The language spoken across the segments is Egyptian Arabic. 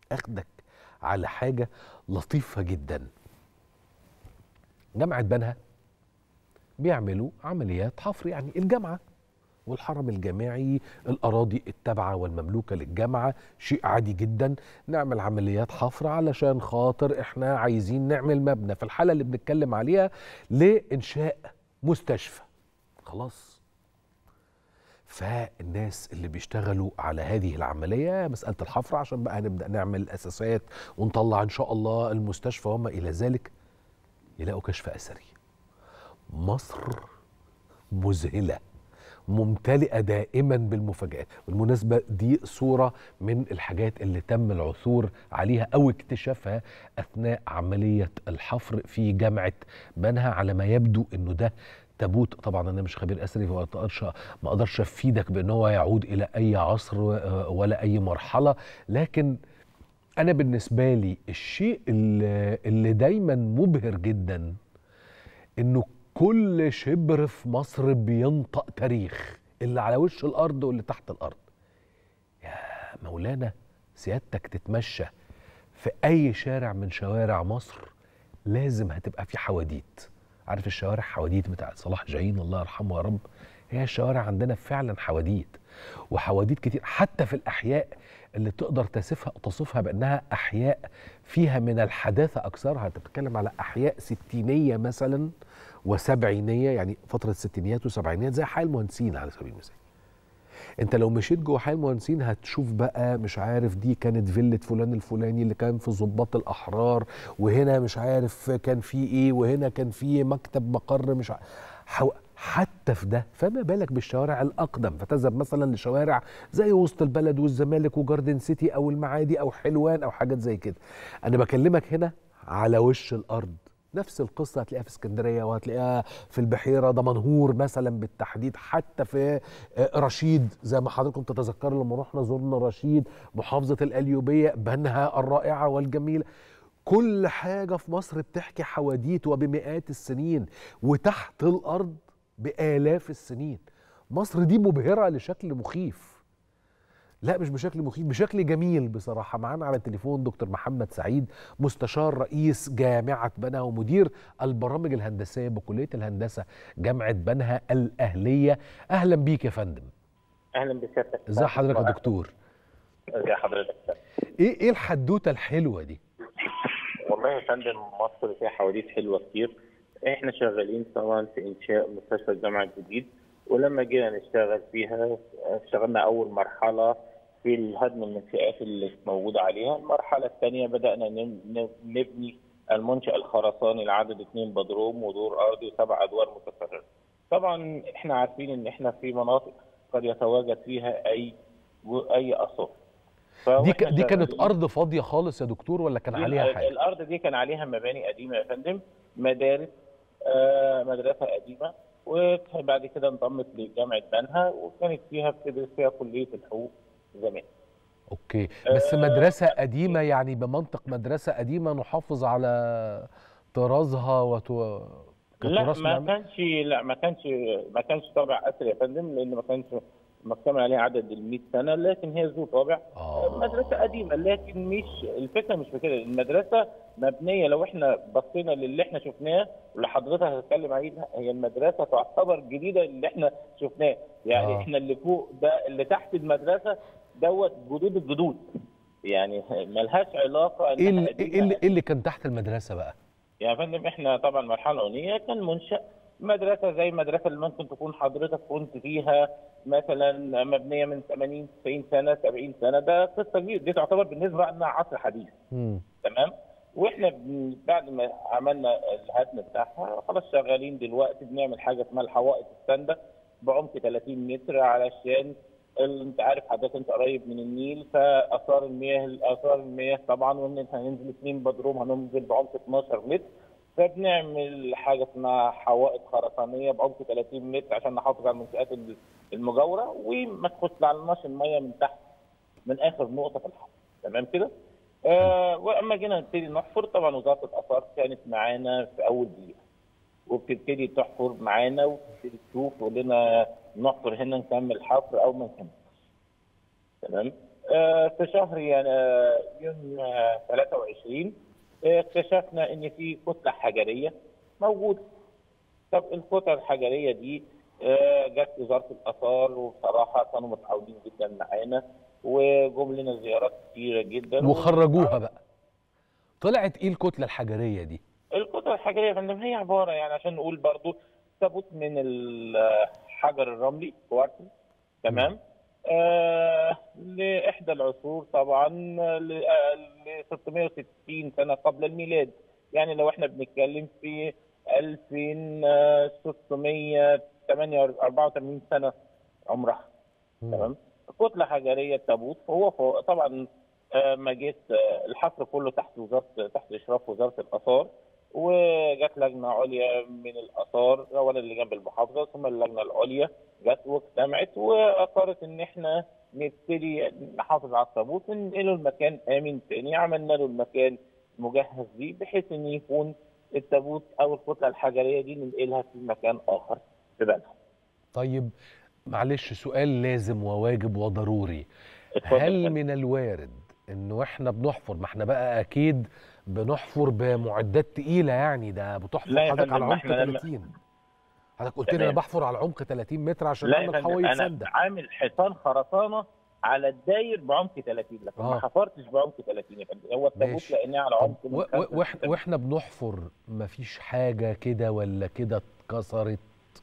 اخدك على حاجه لطيفه جدا جامعه بنها بيعملوا عمليات حفر يعني الجامعه والحرم الجامعي الأراضي التابعة والمملوكة للجامعة شيء عادي جدا نعمل عمليات حفر علشان خاطر احنا عايزين نعمل مبنى في الحالة اللي بنتكلم عليها لإنشاء مستشفى خلاص فالناس اللي بيشتغلوا على هذه العملية مسألة الحفر عشان بقى نبدأ نعمل الأساسات ونطلع إن شاء الله المستشفى وما إلى ذلك يلاقوا كشف أثري مصر مذهله ممتلئه دائما بالمفاجات بالمناسبه دي صوره من الحاجات اللي تم العثور عليها او اكتشافها اثناء عمليه الحفر في جامعه بنها على ما يبدو انه ده تابوت طبعا انا مش خبير اثري فما اقدرش ما اقدرش افيدك بان هو يعود الى اي عصر ولا اي مرحله لكن انا بالنسبه لي الشيء اللي, اللي دايما مبهر جدا انه كل شبر في مصر بينطق تاريخ اللي على وش الارض واللي تحت الارض يا مولانا سيادتك تتمشى في اي شارع من شوارع مصر لازم هتبقى في حواديت عارف الشوارع حواديت بتاعت صلاح جايين الله يرحمه يا رب هي الشوارع عندنا فعلا حواديت وحواديت كتير حتى في الاحياء اللي تقدر تصفها تصفها بانها احياء فيها من الحداثه اكثرها انت بتتكلم على احياء ستينيه مثلا وسبعينيه يعني فتره الستينيات وسبعينيات زي حي المهندسين على سبيل المثال انت لو مشيت جوه حي المهندسين هتشوف بقى مش عارف دي كانت فيلة فلان الفلاني اللي كان في ضباط الاحرار وهنا مش عارف كان في ايه وهنا كان في مكتب مقر مش عارف حو... حتى في ده فما بالك بالشوارع الاقدم فتذهب مثلا لشوارع زي وسط البلد والزمالك وجاردن سيتي او المعادي او حلوان او حاجات زي كده انا بكلمك هنا على وش الارض نفس القصة هتلاقيها في اسكندرية وهتلاقيها في البحيرة دمنهور مثلا بالتحديد حتى في رشيد زي ما حضراتكم تتذكروا لما رحنا زرنا رشيد محافظة القليوبية بنها الرائعة والجميلة كل حاجة في مصر بتحكي حواديت وبمئات السنين وتحت الأرض بآلاف السنين مصر دي مبهرة لشكل مخيف لا مش بشكل مخيف بشكل جميل بصراحة معانا على التليفون دكتور محمد سعيد مستشار رئيس جامعة بنها ومدير البرامج الهندسية بكلية الهندسة جامعة بنها الأهلية أهلا بيك يا فندم أهلا بسيادتك ازي حضرتك يا دكتور ازي حضرتك ايه ايه الحدوتة الحلوة دي والله يا فندم مصر فيها حواديت حلوة كتير احنا شغالين طبعا في انشاء مستشفى الجامعة الجديد ولما جينا نشتغل فيها اشتغلنا اول مرحله في الهدم المنشآت اللي موجوده عليها، المرحله الثانيه بدانا نبني المنشأ الخرساني لعدد اثنين بدروم ودور ارضي وسبع ادوار متكرره. طبعا احنا عارفين ان احنا في مناطق قد يتواجد فيها اي اي اثار. دي ك... دي كانت ارض فاضيه خالص يا دكتور ولا كان عليها حاجه؟ الارض دي كان عليها مباني قديمه يا فندم، مدارس آه مدرسه قديمه وبعد كده انضمت لجامعه بنها وكانت فيها بتدرس فيها كليه الحقوق زمان. اوكي بس آه مدرسه قديمه يعني بمنطق مدرسه قديمه نحافظ على طرازها وتو لا ما كانش لا ما كانش ما كانش طابع اثري يا فندم لان ما كانش مكتمل عليه عدد ال 100 سنه لكن هي ذو طابع آه. مدرسه قديمه لكن مش الفكره مش في كده المدرسه مبنيه لو احنا بصينا للي احنا شفناه واللي حضرتك هتتكلم عليه هي المدرسه تعتبر جديده اللي احنا شفناه يعني آه. احنا اللي فوق ده اللي تحت المدرسه دوت جدود الجدود يعني ملهاش علاقه ايه اللي, إيه اللي, إيه اللي كان تحت المدرسه بقى؟ يا فندم احنا طبعا المرحله الاولانيه كان منشا مدرسه زي المدرسه اللي ممكن تكون حضرتك كنت فيها مثلا مبنيه من 80 90 سنه 70 سنه ده قصه كبيره دي تعتبر بالنسبه لنا عصر حديث مم. تمام واحنا بعد ما عملنا الهدم بتاعها خلاص شغالين دلوقتي بنعمل حاجه اسمها الحوائط السانده بعمق 30 متر علشان انت عارف حضرتك انت قريب من النيل فاثار المياه اثار المياه طبعا وان هننزل اثنين بدروم هننزل بعمق 12 متر فبنعمل حاجه اسمها حوائط خرسانيه بعمق 30 متر عشان نحافظ على المنشات المجاوره وما تخش الميه من تحت من اخر نقطه في الحفر تمام كده؟ آه واما جينا نبتدي نحفر طبعا وزاره الاثار كانت معانا في اول دقيقه وبتبتدي تحفر معانا وتبتدي تشوف تقول لنا نحفر هنا نكمل حفر او ما نكمل تمام آه في شهر يعني يوم 2023 اكتشفنا ان في كتله حجريه موجوده طب الكتله الحجريه دي آه، جت وزاره الاثار وبصراحه كانوا متعاونين جدا معانا وجم لنا زيارات كتيره جدا وخرجوها بقى طلعت ايه الكتله الحجريه دي الكتله الحجريه يا فندم هي عباره يعني عشان نقول برضو تابوت من الحجر الرملي كوارتز تمام آه لاحدى العصور طبعا ل آه، ل 660 سنه قبل الميلاد يعني لو احنا بنتكلم في 2684 سنه عمرها تمام كتله حجريه تابوت هو فوق طبعا آه، ما جيت آه، الحفر كله تحت وزاره تحت اشراف وزاره الاثار وجت لجنه عليا من الاثار اولا اللي جنب المحافظه ثم اللجنه العليا جت واجتمعت واقرت ان احنا نبتدي نحافظ على التابوت وننقله المكان امن تاني عملنا له المكان مجهز ليه بحيث ان يكون التابوت او الكتله الحجريه دي ننقلها في مكان اخر في بلدها. طيب معلش سؤال لازم وواجب وضروري اتفضل هل فندم. من الوارد انه احنا بنحفر ما احنا بقى اكيد بنحفر بمعدات تقيله يعني ده بتحفر لا يا حضرتك فندم، على ما عمق احنا لما- 30 حضرتك قلت لي انا تمام. بحفر على عمق 30 متر عشان لا يا اعمل فندم حوايط انا سنده عامل حيطان خرسانه على الداير بعمق 30 لكن آه. ما حفرتش بعمق 30 يا فندم هو التابوت ماشي. لقيناه على طب عمق من و- و- 65 واحنا واحنا بنحفر مفيش حاجه كده ولا كده اتكسرت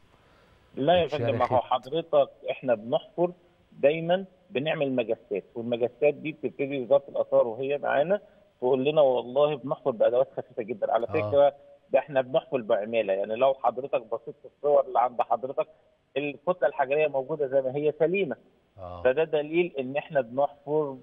لا يا فندم ما هو اتشرخت. حضرتك احنا بنحفر دايما بنعمل مجسات والمجسات دي بتبتدي وزاره الاثار وهي معانا تقول لنا والله بنحفر بادوات خفيفه جدا على آه. فكره ده احنا بنحفر بعماله يعني لو حضرتك بصيت في الصور اللي عند حضرتك الكتله الحجريه موجوده زي ما هي سليمه اه فده دليل ان احنا بنحفر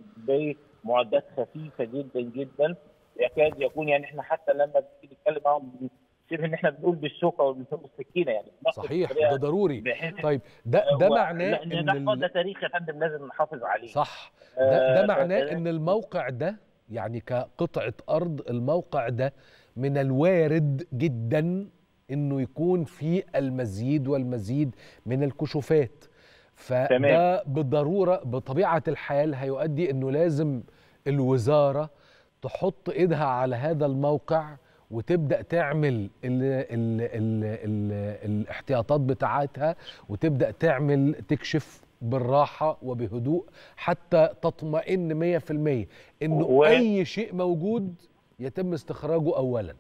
بمعدات خفيفه جدا جدا يكاد يكون يعني احنا حتى لما بنيجي نتكلم معاهم شبه ان احنا بنقول بالشوكه والسكينه يعني بنحفر صحيح بطريقة ده ضروري بحيث طيب ده ده هو- معناه لان ان ده ال- ده تاريخ يا فندم لازم نحافظ عليه صح ده, ده آه، معناه فده- ان الموقع ده يعني كقطعة أرض الموقع ده من الوارد جدا انه يكون في المزيد والمزيد من الكشوفات فده تمام. بالضرورة بطبيعة الحال هيؤدي انه لازم الوزارة تحط ايدها على هذا الموقع وتبدا تعمل ال ال ال ال الاحتياطات بتاعتها وتبدا تعمل تكشف بالراحه وبهدوء حتى تطمئن 100% انه و- اي شيء موجود يتم استخراجه اولا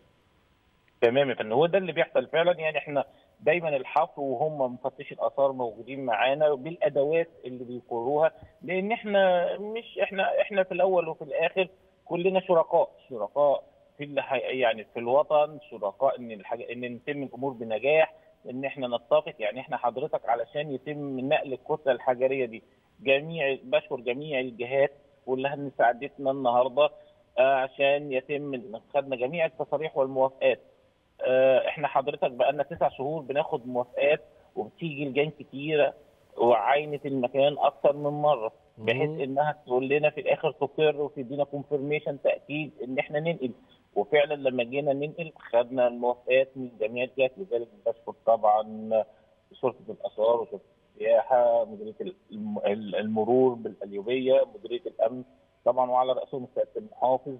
تمام يا فندم هو ده اللي بيحصل فعلا يعني احنا دايما الحفر وهم مفتشي الاثار موجودين معانا بالادوات اللي بيقروها لان احنا مش احنا احنا في الاول وفي الاخر كلنا شركاء شركاء في اللي حي- يعني في الوطن شركاء ان الحاجه ان نتم الامور بنجاح ان احنا نتفق يعني احنا حضرتك علشان يتم نقل الكتله الحجريه دي جميع بشكر جميع الجهات كلها اللي ساعدتنا النهارده آه، عشان يتم خدنا جميع التصاريح والموافقات آه، احنا حضرتك بقالنا تسع شهور بناخد موافقات وبتيجي لجان كتيره وعاينه المكان اكتر من مره بحيث مم. انها تقول لنا في الاخر تقر وتدينا كونفirmation تاكيد ان احنا ننقل وفعلا لما جينا ننقل خدنا الموافقات من جميع الجهات لذلك بشكر طبعا شرطه الاثار وشرطه السياحه مديريه الم- المرور بالقليوبيه مديريه الامن طبعا وعلى راسهم سياده المحافظ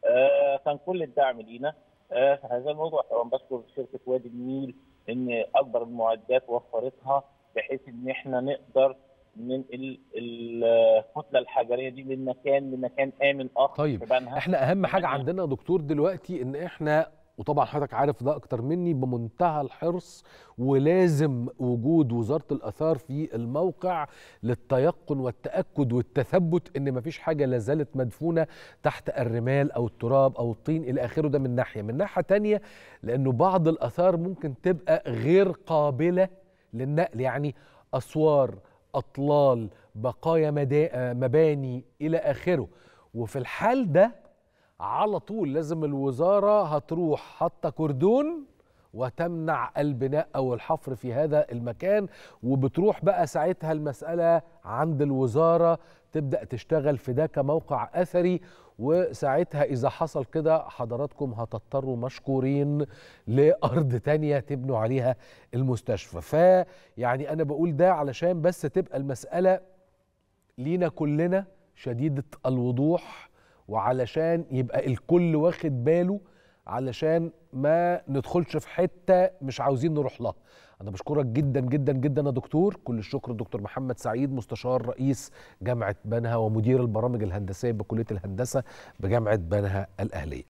آه كان كل الدعم لينا آه في هذا الموضوع طبعا بشكر شركه وادي النيل ان اكبر المعدات وفرتها بحيث ان احنا نقدر ننقل الكتله الحجريه دي من مكان لمكان امن اخر طيب، في بنها احنا اهم حاجه تمام. عندنا يا دكتور دلوقتي ان احنا وطبعا حضرتك عارف ده اكتر مني بمنتهى الحرص ولازم وجود وزاره الاثار في الموقع للتيقن والتاكد والتثبت ان مفيش حاجه لا زالت مدفونه تحت الرمال او التراب او الطين الى اخره ده من ناحيه من ناحيه تانية لانه بعض الاثار ممكن تبقى غير قابله للنقل يعني اسوار اطلال بقايا مدا- مباني الى اخره وفي الحال ده على طول لازم الوزارة هتروح حاطة كردون وتمنع البناء أو الحفر في هذا المكان وبتروح بقى ساعتها المسألة عند الوزارة تبدأ تشتغل في ده كموقع أثري وساعتها إذا حصل كده حضراتكم هتضطروا مشكورين لأرض تانية تبنوا عليها المستشفى فيعني أنا بقول ده علشان بس تبقى المسألة لينا كلنا شديدة الوضوح وعلشان يبقى الكل واخد باله علشان ما ندخلش في حته مش عاوزين نروح لها انا بشكرك جدا جدا جدا يا دكتور كل الشكر الدكتور محمد سعيد مستشار رئيس جامعه بنها ومدير البرامج الهندسيه بكليه الهندسه بجامعه بنها الاهليه